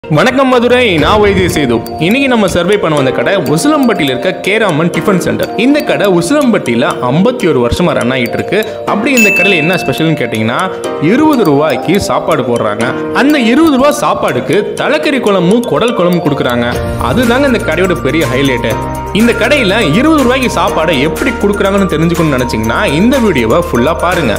வணக்கம் மதுரை நான் வைத்திய சேது இன்னைக்கு நம்ம சர்வே பண்ண வந்த கடை உசிலம்பட்டியில் இருக்க கேராமன் டிஃபன் சென்டர் இந்த கடை உசிலம்பட்டியில் ஐம்பத்தி ஒரு வருஷமா ரன் ஆகிட்டு இருக்கு அப்படி இந்த கடையில் என்ன ஸ்பெஷல்னு கேட்டிங்கன்னா இருபது ரூபாய்க்கு சாப்பாடு போடுறாங்க அந்த இருபது ரூபா சாப்பாடுக்கு தலைக்கறி குழம்பும் குடல் குழம்பு கொடுக்குறாங்க அதுதாங்க இந்த கடையோட பெரிய ஹைலைட்டு இந்த கடையில் இருபது ரூபாய்க்கு சாப்பாடை எப்படி கொடுக்குறாங்கன்னு தெரிஞ்சுக்கணும்னு நினச்சிங்கன்னா இந்த வீடியோவை ஃபுல்லாக பாருங்க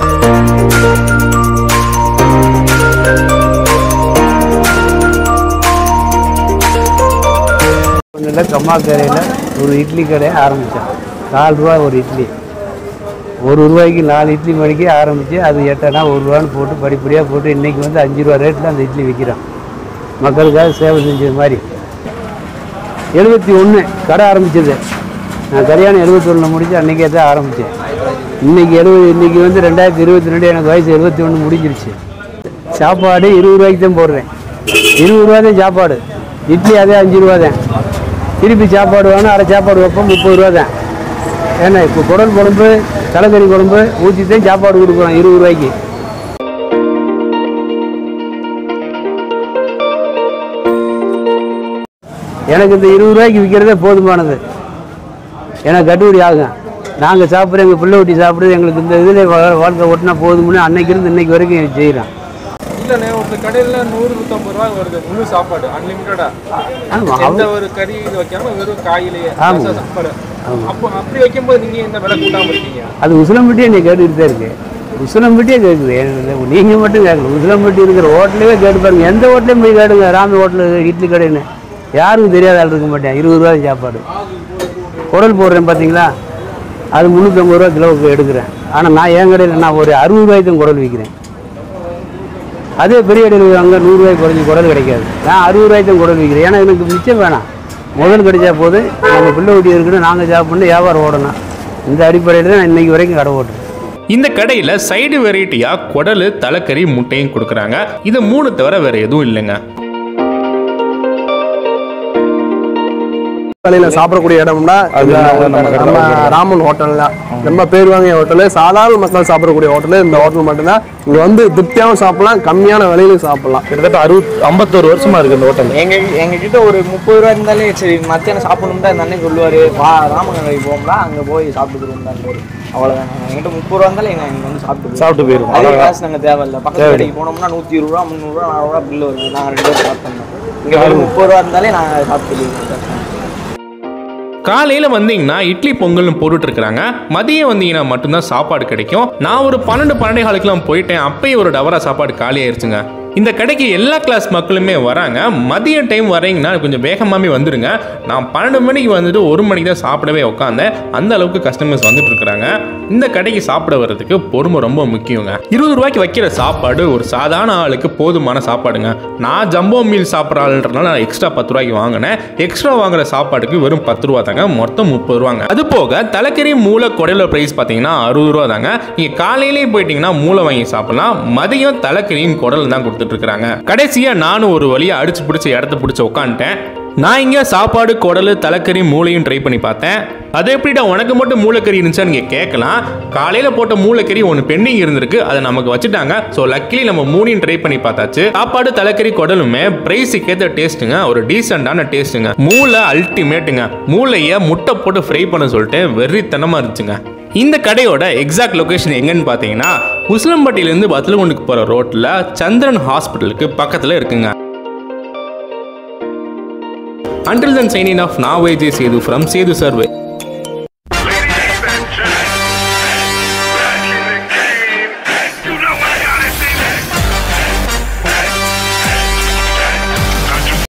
ஒன்றில் கம்மாக்கரையில் ஒரு இட்லி கடை ஆரம்பித்தேன் நாலு ரூபா ஒரு இட்லி ஒரு ரூபாய்க்கு நாலு இட்லி மணிக்கு ஆரம்பித்து அது எட்டனா ஒரு ரூபான்னு போட்டு படிப்படியாக போட்டு இன்றைக்கி வந்து அஞ்சு ரூபா ரேட்டில் அந்த இட்லி விற்கிறோம் மக்களுக்காக சேவை செஞ்சது மாதிரி எழுபத்தி ஒன்று கடை ஆரம்பித்தது நான் கல்யாணம் எழுபத்தொன்னில் முடிச்சு அன்றைக்கே தான் ஆரம்பித்தேன் இன்றைக்கி எழுபது இன்றைக்கி வந்து ரெண்டாயிரத்தி இருபத்தி ரெண்டு எனக்கு வயசு எழுபத்தி ஒன்று முடிஞ்சிருச்சு சாப்பாடு இருபது ரூபாய்க்கு தான் போடுறேன் இருபது ரூபா தான் சாப்பாடு இட்லி அதே அஞ்சு ரூபா தான் திருப்பி சாப்பாடு வேணும் அரை சாப்பாடு வைப்போம் முப்பது ரூபா தான் ஏன்னா இப்போ குடல் குழம்பு தலைக்கறி குழம்பு ஊற்றி தான் சாப்பாடு கொடுக்குறோம் இருபது ரூபாய்க்கு எனக்கு இந்த இருபது ரூபாய்க்கு விற்கிறதே போதுமானது எனக்கு கட்டுப்படி ஆகும் நாங்கள் சாப்பிட்ற எங்கள் பிள்ளை ஊட்டி சாப்பிட்றது எங்களுக்கு இந்த இதில் வாழ்க்கை ஓட்டினா போதும்னு அன்னைக்கு இருந்து இன்னைக்கு வரைக்கும் செய்கிறோம் இல்லண்ணே ஒரு கடையில நூறு நூத்தம்பது ரூபாய் வருது முழு சாப்பாடு அன்லிமிட்டடா ஆமாம் எந்த ஒரு கறி இது வைக்காம வெறும் காயிலேயே ஆமா. ரசம், சாப்பாடு அப்போ அப்படி வைக்கும்போது நீங்க இந்த விலை கூட்டாம இருக்கீங்க அது உசிலம்பட்டியே நீ கேட்டுக்கிட்டு தான் இருக்கு உசிலம்பட்டியே கேட்குது எனக்கு நீங்கள் மட்டும் கேட்கல உசிலம்பட்டி இருக்கிற ஹோட்டலே கேட்டு பாருங்க எந்த ஹோட்டலையும் போய் கேடுங்க ராமி ஹோட்டலு இட்லி கடைன்னு யாருக்கும் தெரியாத ஆள் இருக்க மாட்டேன் இருபது ரூபா சாப்பாடு குடல் போடுறேன் பார்த்தீங்களா அது முந்நூற்றம்பது ரூபா கிலோவுக்கு எடுக்கிறேன் ஆனால் நான் என் கடையில் நான் ஒரு அறுபது ரூபாய்க்கு தான் குடல் விற்கிறேன் அதே பெரிய கடையில் அங்கே நூறுரூவாய்க்கு குறைஞ்சி குடல் கிடைக்காது நான் அறுபது ரூபாய்க்கு தான் குடல் விற்கிறேன் ஏன்னா எனக்கு மிச்சம் வேணாம் முதல் கிடைச்சா போது நம்ம பிள்ளை ஊட்டி இருக்கணும் நாங்கள் சாப்பிட்டு வியாபாரம் ஓடணும் இந்த அடிப்படையில் தான் நான் இன்னைக்கு வரைக்கும் கடை ஓட்டுறேன் இந்த கடையில் சைடு வெரைட்டியாக குடல் தலைக்கறி முட்டையும் கொடுக்குறாங்க இது மூணு தவிர வேற எதுவும் இல்லைங்க காலையில சாப்பிடக்கூடிய இடம்னா இந்த நம்ம ராமன் ஹோட்டல் தான் நம்ம பேர் வாங்கிய ஹோட்டலு சாதாரண மக்கள் சாப்பிடக்கூடிய ஹோட்டலு இந்த ஹோட்டல் மட்டும்தான் இங்க வந்து திருப்தியாகவும் சாப்பிடலாம் கம்மியான விலையிலும் சாப்பிடலாம் கிட்டத்தட்ட அறுபத் ஐம்பத்தோரு வருஷமா இருக்கு இந்த ஹோட்டல் எங்க எங்க கிட்ட ஒரு முப்பது ரூபா இருந்தாலே சரி மத்தியானம் சாப்பிடணும் தான் இந்த அண்ணன் சொல்லுவாரு வா ராமகங்கைக்கு போகும்ல அங்க போய் சாப்பிட்டுக்கிறோம் தான் அவ்வளவுதான் எங்கிட்ட முப்பது ரூபா இருந்தாலும் எங்க இங்க வந்து சாப்பிட்டு சாப்பிட்டு போயிருவோம் அதே காசு நாங்க தேவையில்ல பக்கத்து கடைக்கு போனோம்னா நூத்தி இருபது ரூபா முந்நூறு ரூபா நானூறு ரூபா பில்லு வருது நாங்க ரெண்டு பேரும் சாப்பிட்டோம் இங்க வெறும் முப்பது ரூபா இருந்தாலே நாங்க சாப்பிட்டு காலையில் வந்தீங்கன்னா இட்லி பொங்கல்னு போட்டுட்டு இருக்கிறாங்க மதியம் வந்தீங்கன்னா மட்டும்தான் சாப்பாடு கிடைக்கும் நான் ஒரு பன்னெண்டு பன்னெண்டே காலுக்குலாம் போயிட்டேன் அப்பயே ஒரு டவரா சாப்பாடு காலி ஆயிருச்சுங்க இந்த கடைக்கு எல்லா கிளாஸ் மக்களுமே வராங்க மதிய டைம் வரீங்கன்னா கொஞ்சம் வேகமாகவே வந்துடுங்க நான் பன்னெண்டு மணிக்கு வந்துட்டு ஒரு மணிக்கு தான் சாப்பிடவே உட்காந்தேன் அந்த அளவுக்கு கஸ்டமர்ஸ் வந்துட்டு இருக்கிறாங்க இந்த கடைக்கு சாப்பிட வர்றதுக்கு பொறுமை ரொம்ப முக்கியங்க இருபது ரூபாய்க்கு வைக்கிற சாப்பாடு ஒரு சாதாரண ஆளுக்கு போதுமான சாப்பாடுங்க நான் ஜம்போ மீல் சாப்பிட்ற ஆளுன்றனால நான் எக்ஸ்ட்ரா பத்து ரூபாய்க்கு வாங்கினேன் எக்ஸ்ட்ரா வாங்குற சாப்பாடுக்கு வெறும் பத்து ரூபா தாங்க மொத்தம் முப்பது ரூபாங்க அது போக தலைக்கறி மூளை குடையில ப்ரைஸ் பார்த்தீங்கன்னா அறுபது ரூபா தாங்க நீங்கள் காலையிலேயே போயிட்டீங்கன்னா மூளை வாங்கி சாப்பிடலாம் மதியம் தலைக்கறியும் குடல் தான் கொடுத்துட்டு இருக்காங்க கடைசியாக நானும் ஒரு வழியாக அடிச்சு பிடிச்ச இடத்த பிடிச்சி உட்காந்துட்டேன் நான் இங்கே சாப்பாடு குடல் தலைக்கறி மூளையும் ட்ரை பண்ணி பார்த்தேன் அது எப்படிடா உனக்கு மட்டும் மூளைக்கறி இருந்துச்சான்னு நீங்கள் கேட்கலாம் காலையில் போட்ட மூளைக்கறி ஒன்று பெண்டிங் இருந்திருக்கு அதை நமக்கு வச்சுட்டாங்க ஸோ லக்கிலி நம்ம மூணையும் ட்ரை பண்ணி பார்த்தாச்சு சாப்பாடு தலைக்கறி குடலுமே ப்ரைஸுக்கு ஏற்ற டேஸ்ட்டுங்க ஒரு டீசெண்டான டேஸ்ட்டுங்க மூளை அல்டிமேட்டுங்க மூளையை முட்டை போட்டு ஃப்ரை பண்ண சொல்லிட்டு வெறித்தனமாக இருந்துச்சுங்க இந்த கடையோட எக்ஸாக்ட் லொகேஷன் எங்கன்னு பார்த்தீங்கன்னா உசிலம்பட்டியிலேருந்து பத்தலகுண்டுக்கு போகிற ரோட்டில் சந்திரன் ஹாஸ்பிட்டலுக்கு பக்கத்தில் இருக்குங்க Until then, signing off, now AJ Sedu from Sedu Survey.